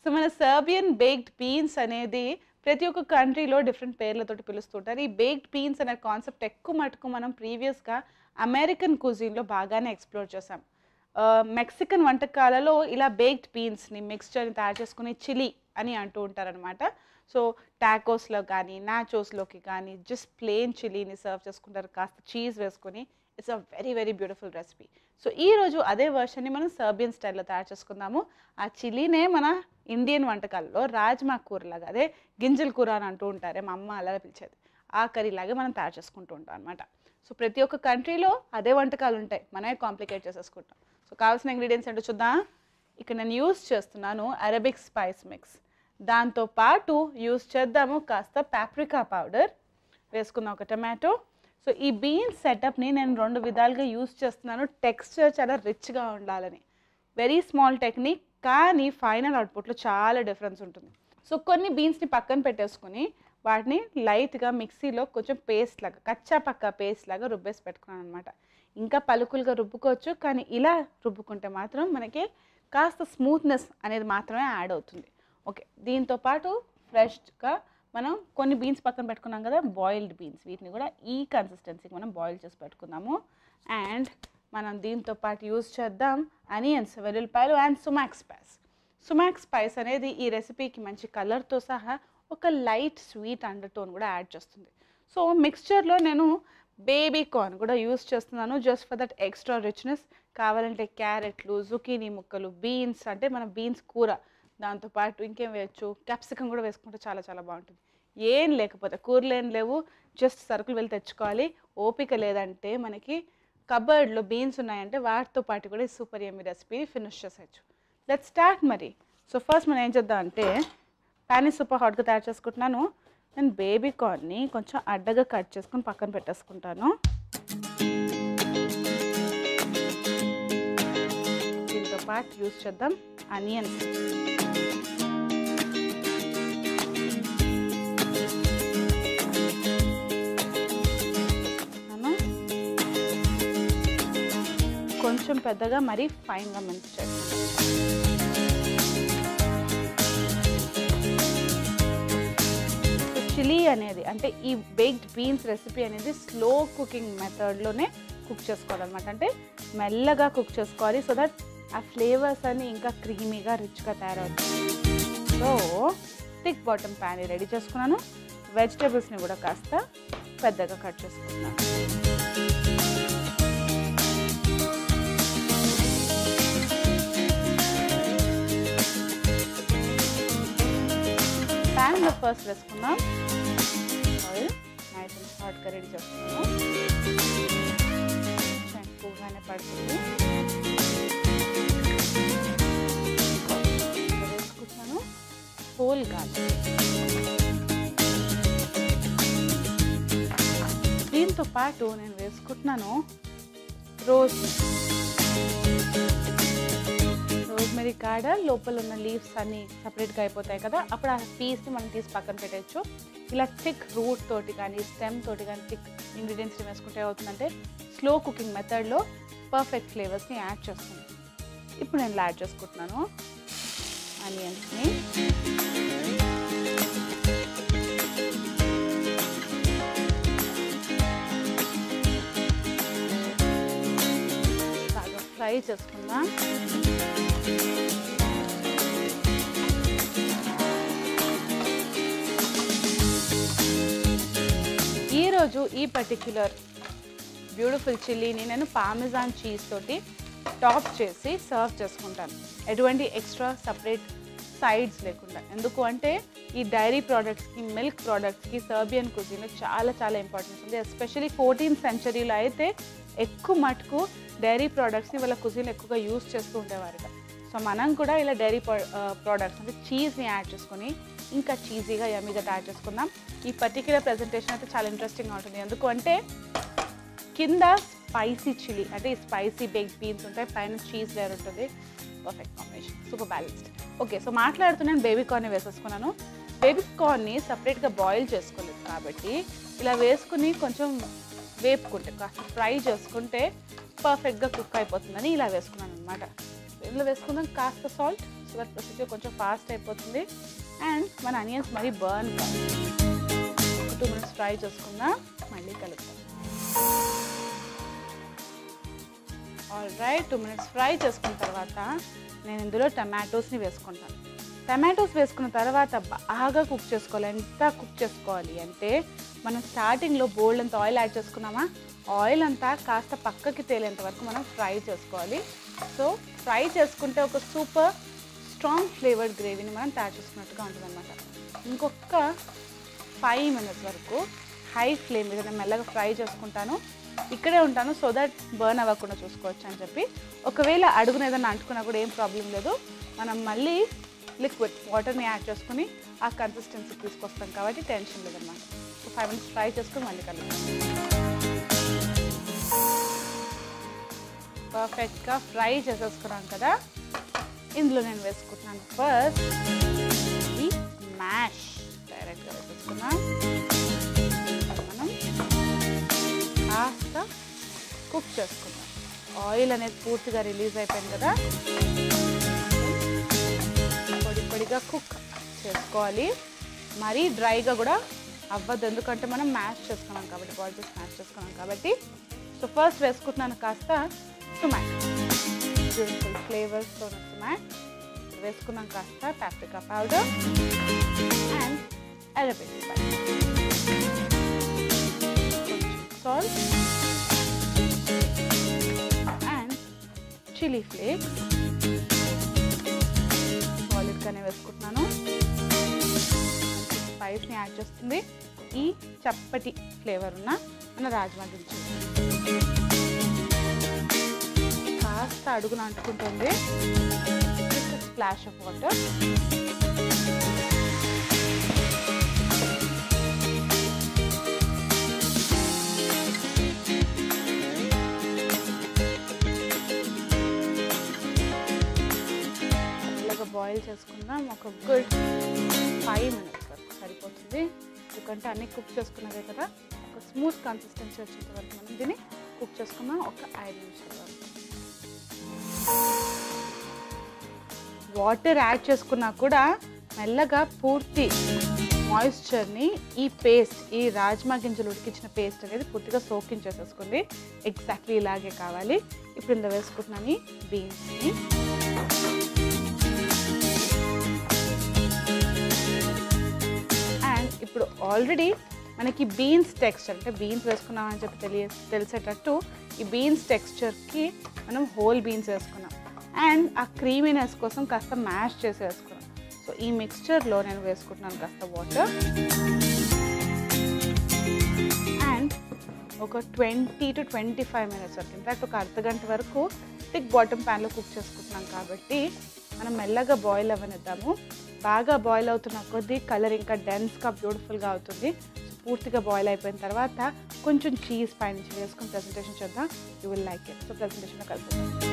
so మన సర్బియన్ baked beans అనేది ప్రతి ఒక్క కంట్రీలో డిఫరెంట్ పేర్లతోటి పిలుస్తుంటారు ఈ బేక్డ్ బీన్స్ అనే కాన్సెప్ట్ ఎక్కువ మటుకు మనం ప్రీవియస్గా అమెరికన్ కుజిన్లో బాగానే ఎక్స్ప్లోర్ చేసాం ఆ, మెక్సికన్ వంటకాలలో ఇలా బేక్డ్ బీన్స్ని మిక్స్చర్ని తయారు చేసుకుని చిలీ అని అంటూ ఉంటారనమాట సో టాకోస్లో కానీ నాచోస్లోకి కానీ జస్ట్ ప్లేన్ చిలీని సర్వ్ చేసుకుంటారు కాస్త చీజ్ వేసుకొని it's a very very beautiful recipe so ఈ రోజు అదే వర్షన్ని మనం సర్బియన్ స్టైల్లో తయారు చేసుకుందాము ఆ చిలీనే మన ఇండియన్ వంటకాల్లో రాజ్మా కూర లాగా అదే గింజల కూర అని అంటూ ఉంటారే మా అమ్మ అలా పిలిచేది ఆ కర్రీ లాగే మనం తయారు చేసుకుంటూ ఉంటాం అనమాట సో ప్రతి ఒక్క కంట్రీలో అదే వంటకాలు ఉంటాయి మనమే కాంప్లికేట్ చేసేసుకుంటాం సో కావాల్సిన ఇంగ్రీడియంట్స్ ఏంటో చూద్దాం ఇక్కడ నేను యూస్ చేస్తున్నాను అరబిక్ స్పైస్ మిక్స్ దాంతో పాటు యూస్ చేద్దాము కాస్త పాప్రికా పౌడర్ వేసుకుందాం ఒక టమాటో సో ఈ బీన్స్ సెటప్ని నేను రెండు విధాలుగా యూస్ చేస్తున్నాను టెక్స్చర్ చాలా రిచ్గా ఉండాలని వెరీ స్మాల్ టెక్నిక్ కానీ ఫైనల్ అవుట్పుట్లో చాలా డిఫరెన్స్ ఉంటుంది సో కొన్ని బీన్స్ని పక్కన పెట్టేసుకుని వాటిని లైట్గా మిక్సీలో కొంచెం పేస్ట్ లాగా కచ్చా పక్కా పేస్ట్ లాగా రుబ్బేసి పెట్టుకున్నాను అనమాట ఇంకా పలుకులుగా రుబ్బుకోవచ్చు కానీ ఇలా రుబ్బుకుంటే మాత్రం మనకి కాస్త స్మూత్నెస్ అనేది మాత్రమే యాడ్ అవుతుంది ఓకే దీంతో పాటు ఫ్రెష్గా మనం కొన్ని బీన్స్ పక్కన పెట్టుకున్నాం కదా బాయిల్డ్ బీన్స్ వీటిని కూడా ఈ కన్సిస్టెన్సీకి మనం బాయిల్ చేసి పెట్టుకుందాము అండ్ మనం దీంతో పాటు యూజ్ చేద్దాం అనియన్స్ వెల్లుల్లిపాయలు and sumac spice sumac spice అనేది ఈ రెసిపీకి మంచి కలర్తో సహా ఒక లైట్ స్వీట్ అండర్ టోన్ కూడా యాడ్ చేస్తుంది సో మిక్స్చర్లో నేను బేబీ కార్న్ కూడా యూస్ చేస్తున్నాను just for that extra richness కావాలంటే క్యారెట్లు జుకీనీ ముక్కలు బీన్స్ అంటే మన బీన్స్ కూర దాంతోపాటు ఇంకేం వేయచ్చు క్యాప్సికం కూడా వేసుకుంటే చాలా చాలా బాగుంటుంది ఏం లేకపోతే కూరలు ఏం లేవు జస్ట్ సరుకులు వెళ్ళి తెచ్చుకోవాలి ఓపిక లేదంటే మనకి కబర్డ్లో బీన్స్ ఉన్నాయంటే వాటితో పాటు కూడా ఈ సూపర్ ఎమ్మి రెసిపీని ఫినిష్ చేసేయచ్చు లెట్ స్టార్ట్ మరి సో ఫస్ట్ మనం ఏం చేద్దాం అంటే ప్యానీ సూపర్ హాట్గా తయారు చేసుకుంటున్నాను నేను బేబీ కార్న్ని కొంచెం అడ్డగా కట్ చేసుకుని పక్కన పెట్టేసుకుంటాను దీంతో పాటు యూస్ చేద్దాం అనియన్స్ కొంచెం పెద్దగా మరీ ఫైన్గా మిక్స్ చేస్తాను చిల్లీ అనేది అంటే ఈ బేక్డ్ బీన్స్ రెసిపీ అనేది స్లో కుకింగ్ మెథడ్లోనే కుక్ చేసుకోవాలన్నమాట అంటే మెల్లగా కుక్ చేసుకోవాలి సో దట్ ఆ ఫ్లేవర్స్ అన్ని ఇంకా క్రీమీగా రిచ్గా తయారవుతాయి so thick bottom pan ready చేసుకున్నాను వెజిటేబుల్స్ని కూడా కాస్త పెద్దగా కట్ చేసుకున్నాను ప్యాన్లో ఫస్ట్ వేసుకుందాం ఆయిల్ నైస్ అండ్ హాట్గా రెడీ చేసుకున్నాము కొంచెం ఎక్కువగానే పడుతుంది ఇంకా వేసుకుంటున్నాను హోల్ గార్లిక్ దీంతో పాటు నేను వేసుకుంటున్నాను రోజ్ రోజ్మెరీ కాడ లోపల ఉన్న లీవ్స్ అన్ని సపరేట్గా అయిపోతాయి కదా అప్పుడు ఆ పీస్ని మనం తీసి పక్కన పెట్టచ్చు ఇలా థిక్ రూట్ తోటి కానీ స్టెమ్ తోటి కానీ థిక్ ఇంగ్రీడియంట్స్ని వేసుకుంటే అవుతుందంటే స్లో కుకింగ్ మెథడ్లో పర్ఫెక్ట్ ఫ్లేవర్స్ని యాడ్ చేస్తుంది ఇప్పుడు నేను యాడ్ చేసుకుంటున్నాను ఆనియన్స్ని బాగా ఫ్రై చేసుకుందాం ఈరోజు ఈ పర్టిక్యులర్ బ్యూటిఫుల్ చిల్లీని నేను పామిజాన్ చీజ్ తోటి టాప్ చేసి సర్వ్ చేసుకుంటాను ఎటువంటి ఎక్స్ట్రా సపరేట్ సైడ్స్ లేకుండా ఎందుకు అంటే ఈ డైరీ ప్రోడక్ట్స్కి మిల్క్ ప్రోడక్ట్స్కి సర్బియన్ కుజిన్లో చాలా చాలా ఇంపార్టెన్స్ ఉంది ఎస్పెషలీ ఫోర్టీన్త్ సెంచరీలో అయితే ఎక్కువ మటుకు డైరీ ప్రోడక్ట్స్ని వాళ్ళ కుజిన్ ఎక్కువగా యూస్ చేస్తూ ఉండేవారు సో మనం కూడా ఇలా డైరీ ప్రోడక్ట్స్ అంటే చీజ్ని యాడ్ చేసుకొని ఇంకా చీజీగా యమ్మీగా తయారు చేసుకుందాం ఈ పర్టిక్యులర్ ప్రజెంటేషన్ అయితే చాలా ఇంట్రెస్టింగ్గా ఉంటుంది ఎందుకు అంటే కింద స్పైసీ చిల్లీ అంటే ఈ స్పైసీ బేక్ బీన్స్ ఉంటాయి పైన చీజ్ లేయర్ ఉంటుంది perfect combination super balanced okay so మాట్లాడుతూ నేను బేబీ కార్న్ వేసేసుకున్నాను బేబీ కార్న్ని సపరేట్గా బాయిల్ చేసుకోలేదు కాబట్టి ఇలా వేసుకుని కొంచెం వేపుకుంటే కాస్త ఫ్రై చేసుకుంటే పర్ఫెక్ట్గా కుక్ అయిపోతుందని ఇలా వేసుకున్నాను అనమాట ఇందులో వేసుకుందాం కాస్త సాల్ట్ యువర్ ప్రొసీజర్ కొంచెం ఫాస్ట్ అయిపోతుంది అండ్ మన అనియన్స్ మరీ బర్న్ కాదు టూ మినిట్స్ ఫ్రై చేసుకుందాం మళ్ళీ కలుపుతాం all right two minutes fry చేసుకున్న తర్వాత నేను ఇందులో టమాటోస్ని వేసుకుంటాను టమాటోస్ వేసుకున్న తర్వాత బాగా కుక్ చేసుకోవాలి ఎంత కుక్ చేసుకోవాలి అంటే మనం స్టార్టింగ్లో బోల్డ్ అంత ఆయిల్ యాడ్ చేసుకున్నామా ఆయిల్ అంతా కాస్త పక్కకి తేలేంత వరకు మనం ఫ్రై చేసుకోవాలి సో ఫ్రై చేసుకుంటే ఒక సూపర్ స్ట్రాంగ్ ఫ్లేవర్డ్ గ్రేవీని మనం తయారు చేసుకున్నట్టుగా ఉంటుంది అనమాట ఇంకొక ఫైవ్ మినిట్స్ వరకు హై ఫ్లేమ్ మీద నేను మెల్లగా ఫ్రై చేసుకుంటాను ఇక్కడే ఉంటాను సో దట్ బర్న్ అవ్వకుండా చూసుకోవచ్చు అని చెప్పి ఒకవేళ అడుగున ఏదైనా అంటుకున్నా కూడా ఏం ప్రాబ్లం లేదు మనం మళ్ళీ లిక్విడ్ వాటర్ని యాడ్ చేసుకుని ఆ కన్సిస్టెన్సీ తీసుకొస్తాం కాబట్టి టెన్షన్ లేదన్నమాట సో ఫైవ్ మినిట్స్ ఫ్రై చేసుకుని మళ్ళీ కలుగుతాం పర్ఫెక్ట్గా ఫ్రై చేసేసుకున్నాం కదా ఇందులో నేను వేసుకుంటున్నాను ఫస్ట్ ఈ మ్యాష్ డైరెక్ట్గా వేసేసుకున్నాం మనం కాస్త కుక్ చేసుకుందాం ఆయిల్ అనేది పూర్తిగా రిలీజ్ అయిపోయింది కదా పొడి పొడిగా కుక్ చేసుకోవాలి మరీ డ్రైగా కూడా అవ్వద్దు ఎందుకంటే మనం మ్యాష్ చేసుకున్నాం కాబట్టి బాయిల్ చేసి మ్యాష్ చేసుకున్నాం కాబట్టి సో ఫస్ట్ వేసుకుంటున్నాను కాస్త టొమాటో బ్యూటిఫుల్ ఫ్లేవర్స్తో టొమాటో వేసుకున్నాం కాస్త paprika powder and Arabic salt and chilli flakes సాలిడ్గానే వేసుకుంటున్నాను స్పైస్ని యాడ్ చేస్తుంది ఈ చప్పటి ఫ్లేవర్ ఉన్న మన రాజ్మా గింజ కాస్త అడుగున అంటుకుంటుంది స్ప్లాష్ ఆఫ్ వాటర్ ఇలాగ బాయిల్ చేసుకుందాం ఒక గుడ్ ఫైవ్ మినిట్స్ వరకు సరిపోతుంది ఎందుకంటే అన్నీ కుక్ చేసుకున్నదే కదా ఒక స్మూత్ కన్సిస్టెన్సీ వచ్చేంత వరకు మనం దీన్ని కుక్ చేసుకుందాం ఒక ఐదు నిమిషాల వరకు వాటర్ యాడ్ చేసుకున్నా కూడా మెల్లగా పూర్తి మాయిశ్చర్ని ఈ పేస్ట్ ఈ రాజ్మా గింజలు ఉడికించిన పేస్ట్ అనేది పూర్తిగా సోకింగ్ చేసేసుకుంది ఎగ్జాక్ట్లీ ఇలాగే కావాలి ఇప్పుడు ఇందులో వేసుకుంటున్నాను ఈ బీన్స్ని అండ్ ఇప్పుడు ఆల్రెడీ మనకి బీన్స్ టెక్స్చర్ అంటే బీన్స్ వేసుకున్నామని చెప్పి తెలియ తెలిసేటట్టు ఈ బీన్స్ టెక్స్చర్కి మనం హోల్ బీన్స్ వేసుకున్నాం అండ్ ఆ క్రీమీనెస్ కోసం కాస్త మ్యాష్ చేసి వేసుకున్నాం సో ఈ మిక్స్చర్లో నేను వేసుకుంటున్నాను కాస్త వాటర్ అండ్ ఒక twenty to twenty five minutes వరకు ఇన్ఫాక్ట్ ఒక అర్ధ గంట వరకు థిక్ బాటమ్ ప్యాన్లో కుక్ చేసుకుంటున్నాం కాబట్టి మనం మెల్లగా బాయిల్ అవ్వనిద్దాము బాగా బాయిల్ అవుతున్న కొద్దీ కలర్ ఇంకా డెన్స్గా బ్యూటిఫుల్గా అవుతుంది సో పూర్తిగా బాయిల్ అయిపోయిన తర్వాత కొంచెం చీజ్ పైనుంచి వేసుకొని ప్రజెంటేషన్ చేద్దాం you will like it so ప్రజెంటేషన్లో కలుపుతాం